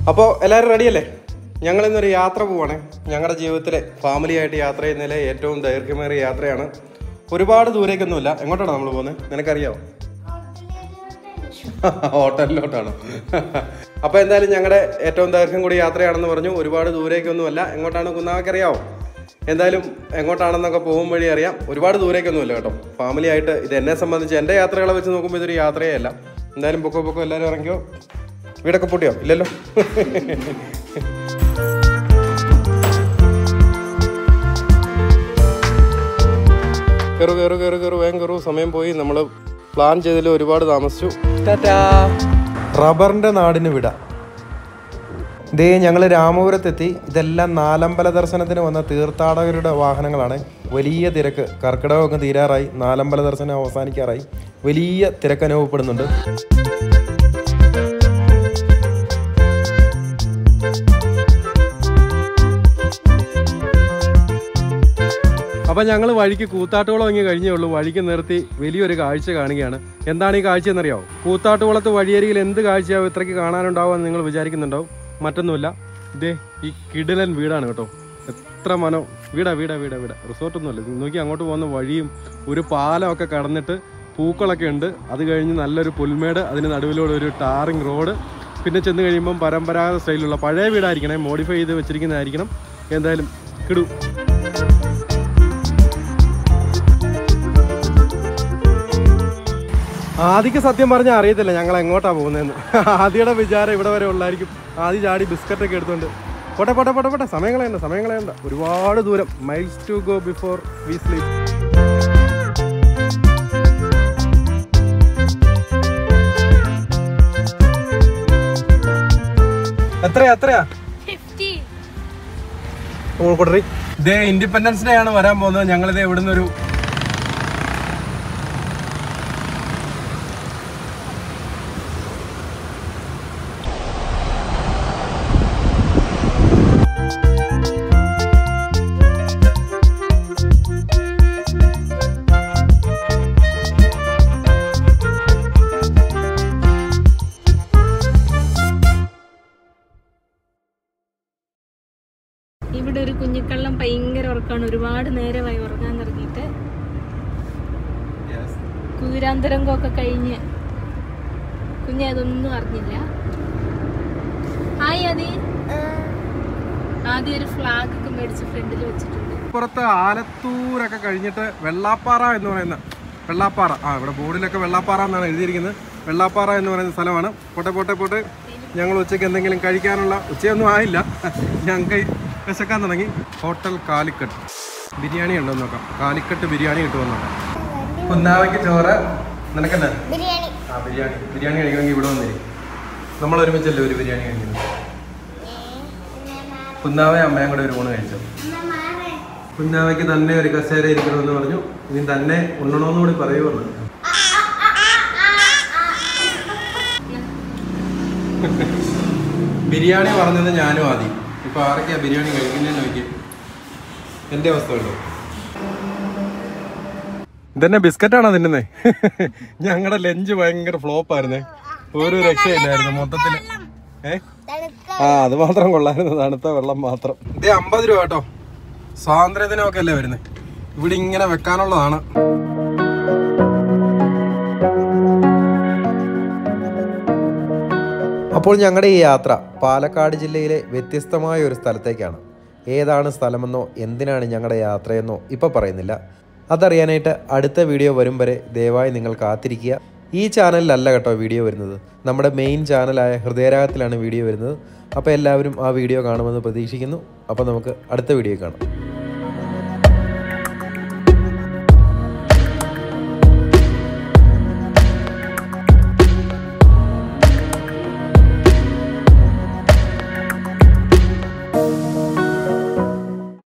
അപ്പോൾ എല്ലാവരും റെഡിയല്ലേ ഞങ്ങൾ ഇന്നൊരു യാത്ര പോവാണ് ഞങ്ങളുടെ ജീവിതത്തിലെ ഫാമിലി ആയിട്ട് യാത്ര ചെയ്യുന്നതിലെ ഏറ്റവും ദൈർഘ്യമേറിയ യാത്രയാണ് ഒരുപാട് ദൂരേക്കൊന്നുമില്ല എങ്ങോട്ടാണ് നമ്മൾ പോകുന്നത് നിനക്കറിയാവോ ഹോട്ടലിലോട്ടാണ് അപ്പോൾ എന്തായാലും ഞങ്ങളുടെ ഏറ്റവും ദൈർഘ്യം കൂടി യാത്രയാണെന്ന് പറഞ്ഞു ഒരുപാട് ദൂരേക്കൊന്നുമല്ല എങ്ങോട്ടാണ് കുന്നാവൊക്കെ അറിയാവോ എന്തായാലും എങ്ങോട്ടാണെന്നൊക്കെ പോകും വഴി അറിയാം ഒരുപാട് ദൂരേക്കൊന്നുമില്ല കേട്ടോ ഫാമിലി ആയിട്ട് ഇത് എന്നെ സംബന്ധിച്ച് എൻ്റെ യാത്രകളെ വെച്ച് നോക്കുമ്പോൾ ഇതൊരു യാത്രയേ അല്ല എന്തായാലും പൊക്കോ പൊക്കോ എല്ലാവരും ഇറങ്ങിയോ വീടൊക്കെ പൊട്ടിയോ ഇല്ലല്ലോ കയറു കയറു കയറു കയറു വേഗം കയറു സമയം പോയി നമ്മൾ പ്ലാൻ ചെയ്തതിൽ ഒരുപാട് താമസിച്ചു റബ്ബറിന്റെ നാടിന് വിട ദേ ഞങ്ങൾ രാമപുരത്തെത്തി ഇതെല്ലാം നാലമ്പല ദർശനത്തിന് വന്ന തീർത്ഥാടകരുടെ വാഹനങ്ങളാണ് വലിയ തിരക്ക് കർക്കിടകമൊക്കെ തീരാറായി നാലമ്പല ദർശനം അവസാനിക്കാറായി വലിയ തിരക്ക് അനുഭവപ്പെടുന്നുണ്ട് അപ്പം ഞങ്ങൾ വഴിക്ക് കൂത്താട്ടുകുളം ഇങ്ങ് കഴിഞ്ഞേ ഉള്ളൂ വഴിക്ക് നിർത്തി വലിയൊരു കാഴ്ച കാണുകയാണ് എന്താണ് ഈ കാഴ്ച എന്നറിയാവോ കൂത്താട്ടുകുളത്ത് വഴിയരികിൽ എന്ത് കാഴ്ചയാവും ഇത്രയ്ക്ക് കാണാനുണ്ടാവുമെന്ന് നിങ്ങൾ വിചാരിക്കുന്നുണ്ടാവും മറ്റൊന്നുമില്ല ഇതേ ഈ കിടിലൻ വീടാണ് കേട്ടോ എത്ര മനോ വീടാ വീടാ വീടാ വീടാ റിസോർട്ടൊന്നുമല്ല ഇത് നോക്കി അങ്ങോട്ട് പോകുന്ന വഴിയും ഒരു പാലമൊക്കെ കടന്നിട്ട് പൂക്കളൊക്കെ ഉണ്ട് അത് കഴിഞ്ഞ് നല്ലൊരു പുൽമേട് അതിന് നടുവിലൂടെ ഒരു ടാറിങ് റോഡ് പിന്നെ ചെന്ന് കഴിയുമ്പം പരമ്പരാഗത സ്റ്റൈലിലുള്ള പഴയ വീടായിരിക്കണേ മോഡിഫൈ ചെയ്ത് വെച്ചിരിക്കുന്നതായിരിക്കണം എന്തായാലും കിടു ആദിക്ക് സത്യം പറഞ്ഞാൽ അറിയത്തില്ല ഞങ്ങൾ എങ്ങോട്ടാ പോകുന്നതെന്ന് ആദിയുടെ വിചാരം ഇവിടെ വരെ ഉള്ളായിരിക്കും ആദ്യ ചാടി ബിസ്ക്കറ്റ് ഒക്കെ എടുത്തുകൊണ്ട് പോട്ടെ പോട്ടെ പോട്ടെ പോട്ടെ സമയം കളയണ്ട സമയം കളയണ്ട ഒരുപാട് ദൂരം miles to go before we sleep എത്രയാ എത്രയാ കൊടുറി ഇതേ ഇൻഡിപെൻഡൻസ് ഡേ ആണ് വരാൻ പോകുന്നത് ഞങ്ങളിതേ ഇവിടുന്ന് ഒരു ഇവിടെ ഒരു കുഞ്ഞിക്കള്ളം ഭയങ്കര ഉറക്കമാണ് ഒരുപാട് നേരമായി ഉറങ്ങാൻ തുടങ്ങിയിട്ട് കുതിരാന്തരംഗമൊക്കെ കഴിഞ്ഞ് കുഞ്ഞ് അതൊന്നും അറിഞ്ഞില്ല ഹായ് അതി ആദ്യം ഒരു ഫ്ലാഗ് ഒക്കെ മേടിച്ച് ഫ്രണ്ടിൽ വെച്ചിട്ടുണ്ട് പുറത്ത് ആലത്തൂരൊക്കെ കഴിഞ്ഞിട്ട് വെള്ളാപ്പാറ എന്ന് പറയുന്ന വെള്ളാപ്പാറ ആ ഇവിടെ ബോർഡിലൊക്കെ വെള്ളാപ്പാറ എന്നാണ് എഴുതിയിരിക്കുന്നത് വെള്ളാപ്പാറ എന്ന് പറയുന്ന സ്ഥലമാണ് പോട്ടെ പോട്ടെ പോട്ടെ ഞങ്ങൾ ഉച്ചയ്ക്ക് എന്തെങ്കിലും കഴിക്കാനുള്ള ഉച്ചയൊന്നും ആയില്ല ഞങ്ങൾക്ക് വിശക്കാൻ തുടങ്ങി ഹോട്ടൽ കാലിക്കട്ട് ബിരിയാണി ഉണ്ടോ എന്ന് നോക്കാം കാലിക്കട്ട് ബിരിയാണി കിട്ടുമെന്ന് നോക്കാം കുന്നാവയ്ക്ക് ചോറ് നിനക്കല്ലേ ബിരിയാണി ആ ബിരിയാണി ബിരിയാണി കഴിക്കണമെങ്കിൽ ഇവിടെ വന്നിരി നമ്മൾ ഒരുമിച്ചല്ലേ ഒരു ബിരിയാണി കഴിക്കുന്നത് കുന്നാവയും അമ്മയും കൂടെ ഒരു ഊണ് കഴിച്ചു കുഞ്ഞാവയ്ക്ക് തന്നെ ഒരു കസേര ഇരിക്കണമെന്ന് പറഞ്ഞു ഇനി തന്നെ ഉണ്ണണമെന്ന് കൂടി പറയുമെന്ന് ബിരിയാണി പറഞ്ഞത് ഞാനും ആദ്യം ഇപ്പൊ ആരൊക്കെയാ ബിരിയാണി കഴിക്കുന്നതെന്ന് നോക്കി എന്റെ അവസ്ഥ ഉണ്ടോ ഇതന്നെ ബിസ്ക്കറ്റാണോ തിന്നുന്നേ ഞങ്ങളുടെ ലഞ്ച് ഭയങ്കര ഫ്ലോപ്പ് ആയിരുന്നേ ഒരു രക്ഷയില്ലായിരുന്നു മൊത്തത്തില് ഏ ആ അത് മാത്രം കൊള്ളായിരുന്നു തണുത്ത വെള്ളം മാത്രം ഇതേ അമ്പത് രൂപ കേട്ടോ സ്വാതന്ത്ര്യദിനമൊക്കെ അല്ലേ വരുന്നത് ഇവിടെ ഇങ്ങനെ വെക്കാനുള്ളതാണ് അപ്പോൾ ഞങ്ങളുടെ ഈ യാത്ര പാലക്കാട് ജില്ലയിലെ വ്യത്യസ്തമായ ഒരു സ്ഥലത്തേക്കാണ് ഏതാണ് സ്ഥലമെന്നോ എന്തിനാണ് ഞങ്ങളുടെ യാത്രയെന്നോ ഇപ്പോൾ പറയുന്നില്ല അതറിയാനായിട്ട് അടുത്ത വീഡിയോ വരും വരെ ദയവായി നിങ്ങൾ കാത്തിരിക്കുക ഈ ചാനലിലല്ല കേട്ടോ വീഡിയോ വരുന്നത് നമ്മുടെ മെയിൻ ചാനലായ ഹൃദയരാഗത്തിലാണ് വീഡിയോ വരുന്നത് അപ്പോൾ എല്ലാവരും ആ വീഡിയോ കാണുമെന്ന് പ്രതീക്ഷിക്കുന്നു അപ്പോൾ നമുക്ക് അടുത്ത വീഡിയോ കാണാം